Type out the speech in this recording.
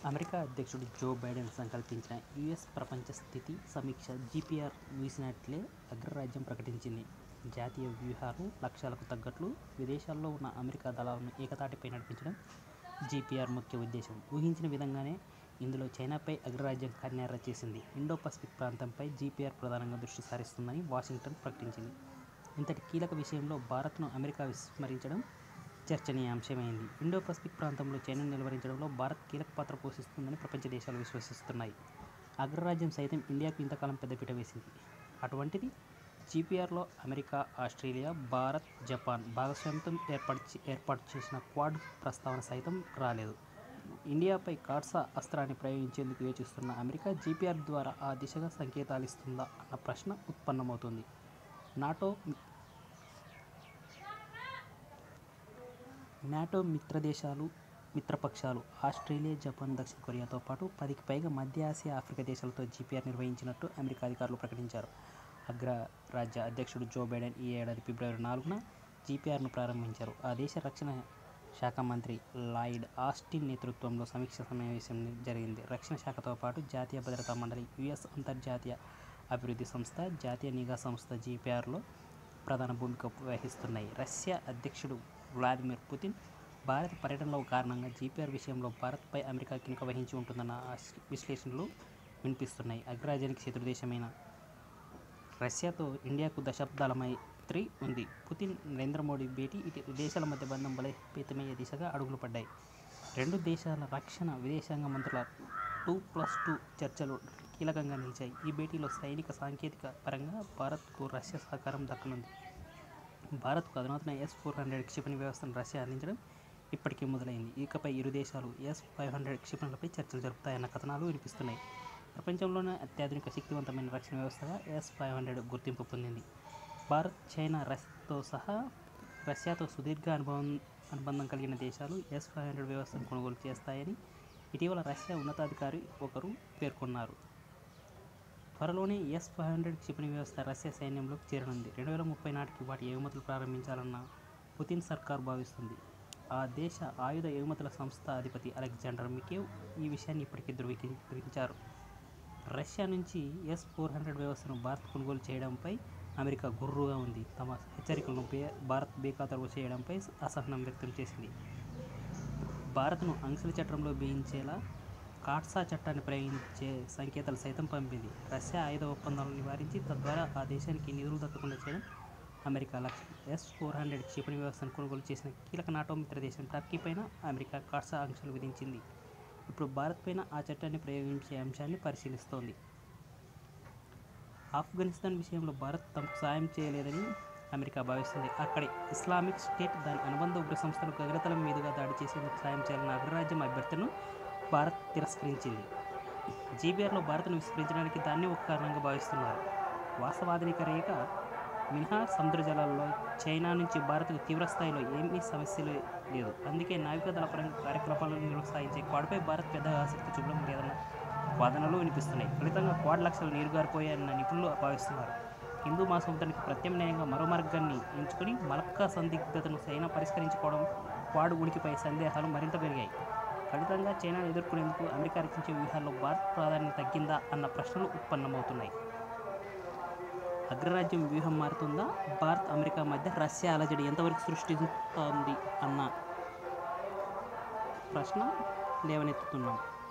America అధ్యక్షుడు Joe Biden సంకల్పించిన US ప్రపంచ స్థితి సమీక్ష జీపీఆర్ ముగిసినట్లే అగ్రరాజ్యం ప్రకటించింది జాతీయ వ్యూహాలు లక్ష్యాలకు తగ్గట్లు విదేశాల్లో ఉన్న అమెరికా దళాలను ఏకతాటిపై నడిపించడం జీపీఆర్ ముఖ్య ఉద్దేశం ఊహించిన విధంగానే ఇందులో చైనాపై అగ్రరాజ్యం కన్యార చేసింది ఇండో పసిఫిక్ ప్రాంతంపై జీపీఆర్ ప్రధానంగా దృష్టి సారిస్తుందని వాషింగ్టన్ ప్రకటించింది ఇంతటి కీలక విషయంలో భారత్ను అమెరికా విస్మరించడం చర్చనీయాంశమైంది ఇండో పసిఫిక్ ప్రాంతంలో చైనాను నిలువరించడంలో భారత్ కీలక పాత్ర పోషిస్తుందని ప్రపంచ దేశాలు విశ్వసిస్తున్నాయి అగ్రరాజ్యం సైతం ఇండియాకు ఇంతకాలం పెద్దపీట వేసింది అటువంటిది జీపీఆర్లో అమెరికా ఆస్ట్రేలియా భారత్ జపాన్ భాగస్వామ్యంతో ఏర్పాటు చే- ఏర్పాటు చేసిన క్వాడ్ ప్రస్తావన సైతం రాలేదు ఇండియాపై కార్సా అస్త్రాన్ని ప్రయోగించేందుకు యోచిస్తున్న అమెరికా జీపీఆర్ ద్వారా ఆ దిశగా సంకేతాలు ఇస్తుందా అన్న ప్రశ్న ఉత్పన్నమవుతుంది నాటో నాటో మిత్రదేశాలు మిత్రపక్షాలు ఆస్ట్రేలియా జపాన్ దక్షిణ కొరియాతో పాటు పదికి పైగా మధ్య ఆసియా ఆఫ్రికా దేశాలతో జీపీఆర్ నిర్వహించినట్టు అమెరికా అధికారులు ప్రకటించారు అగ్రరాజ్య అధ్యక్షుడు జో బైడెన్ ఈ ఏడాది ఫిబ్రవరి నాలుగున జీపీఆర్ను ప్రారంభించారు ఆ దేశ రక్షణ శాఖ మంత్రి లాయిడ్ ఆస్టిన్ నేతృత్వంలో సమీక్ష సమావేశం జరిగింది రక్షణ శాఖతో పాటు జాతీయ భద్రతా మండలి యుఎస్ అంతర్జాతీయ అభివృద్ధి సంస్థ జాతీయ నిఘా సంస్థ జీపీఆర్లో ప్రధాన భూమిక వహిస్తున్నాయి రష్యా అధ్యక్షుడు వ్లాదిమిర్ పుతిన్ భారత్ పర్యటనలో కారణంగా జీపీఆర్ విషయంలో భారత్పై అమెరికా కినుక వహించి ఉంటుందన్న ఆశ- విశ్లేషణలు వినిపిస్తున్నాయి అగ్రరాజ్యానికి శత్రుదేశమైన రష్యాతో ఇండియాకు దశాబ్దాల మైత్రి ఉంది పుతిన్ నరేంద్ర మోడీ భేటీ ఇటు దేశాల మధ్య బంధం బలోపేతమయ్యే దిశగా అడుగులు పడ్డాయి రెండు దేశాల రక్షణ విదేశాంగ మంత్రుల టూ ప్లస్ టూ చర్చలు కీలకంగా నిలిచాయి ఈ భేటీలో సైనిక సాంకేతిక పరంగా భారత్కు రష్యా సహకారం దక్కనుంది భారత్కు అధునాతన ఎస్ ఫోర్ హండ్రెడ్ క్షిపణి వ్యవస్థను రష్యా అందించడం ఇప్పటికే మొదలైంది ఇకపై ఇరు దేశాలు ఎస్ ఫైవ్ హండ్రెడ్ క్షిపణులపై చర్చలు జరుపుతాయన్న కథనాలు వినిపిస్తున్నాయి ప్రపంచంలోనే అత్యాధునిక శక్తివంతమైన రక్షణ వ్యవస్థగా ఎస్ ఫైవ్ హండ్రెడ్ గుర్తింపు పొందింది భారత్ చైనా రష్యాతో సహా రష్యాతో సుదీర్ఘ అనుభవం అనుబంధం కలిగిన దేశాలు ఎస్ ఫైవ్ హండ్రెడ్ వ్యవస్థను కొనుగోలు చేస్తాయని ఇటీవల రష్యా ఉన్నతాధికారి ఒకరు పేర్కొన్నారు త్వరలోనే ఎస్ ఫైవ్ హండ్రెడ్ క్షిపణి వ్యవస్థ రష్యా సైన్యంలోకి చేరనుంది రెండు వేల ముప్పై నాటికి వాటి ఎగుమతులు ప్రారంభించాలన్న పుతిన్ సర్కార్ భావిస్తుంది ఆ దేశ ఆయుధ ఎగుమతుల సంస్థ అధిపతి అలెగ్జాండర్ మికేవ్ ఈ విషయాన్ని ఇప్పటికే ధృవీకరించారు రష్యా నుంచి ఎస్ ఫోర్ హండ్రెడ్ వ్యవస్థను భారత్ కొనుగోలు చేయడంపై అమెరికా గుర్రుగా ఉంది తమ హెచ్చరికలను బే భారత్ బేఖాతరు చేయడంపై అసహనం వ్యక్తం చేసింది భారత్ను అంక్షల చట్టంలో బిగించేలా కాట్సా చట్టాన్ని ప్రయోగించే సంకేతాలు సైతం పంపింది రష్యా ఆయుధ ఒప్పందాలను నివారించి తద్వారా ఆ దేశానికి నిధులు దక్కకుండా చేయడం అమెరికా లక్ష్యం ఎస్ ఫోర్ హండ్రెడ్ క్షిపణి వ్యవస్థను కొనుగోలు చేసిన కీలక నాటో మిత్ర దేశం టర్కీ పైన అమెరికా కాట్సా ఆంక్షలు విధించింది ఇప్పుడు భారత్ పైన ఆ చట్టాన్ని ప్రయోగించే అంశాన్ని పరిశీలిస్తోంది ఆఫ్ఘనిస్తాన్ విషయంలో భారత్ తమకు సాయం చేయలేదని అమెరికా భావిస్తుంది అక్కడి ఇస్లామిక్ స్టేట్ దాని అనుబంధ ఉగ్ర సంస్థలు గగనతలం మీదుగా దాడి చేసేందుకు సాయం చేయాలన్న అగ్రరాజ్యం అభ్యర్థనను భారత్ తిరస్కరించింది జీబీఆర్లో భారత్ను విస్మరించడానికి దాన్ని ఒక కారణంగా భావిస్తున్నారు వాస్తవాధునిక రేఖ మినహా సముద్ర జలాల్లో చైనా నుంచి భారత్కు తీవ్ర స్థాయిలో ఏమీ సమస్యలు లేదు అందుకే నావికాదళ పరంగా కార్యకలాపాలను నిర్వహించే క్వాడ్పై భారత్ పెద్దగా ఆసక్తి చూపడం లేదన్న వాదనలు వినిపిస్తున్నాయి ఫలితంగా క్వాడ్ లక్ష్యాలు నీరుగారిపోయాయన్న నిపుణులు భావిస్తున్నారు హిందూ మహాసముద్రానికి ప్రత్యామ్నాయంగా మరో మార్గాన్ని ఎంచుకుని మలక్కా సందిగ్ధతను చైనా పరిష్కరించుకోవడం క్వాడ్ ఉనికిపై సందేహాలు మరింత పెరిగాయి ఫలితంగా చైనాను ఎదుర్కొనేందుకు అమెరికా రచించే వ్యూహాల్లో భారత్ ప్రాధాన్యత తగ్గిందా అన్న ప్రశ్నలు ఉత్పన్నమవుతున్నాయి అగ్రరాజ్యం వ్యూహం మారుతుందా భారత్ అమెరికా మధ్య రష్యా అలజడి ఎంతవరకు సృష్టిస్తోంది అన్న ప్రశ్న లేవనెత్తుతున్నాం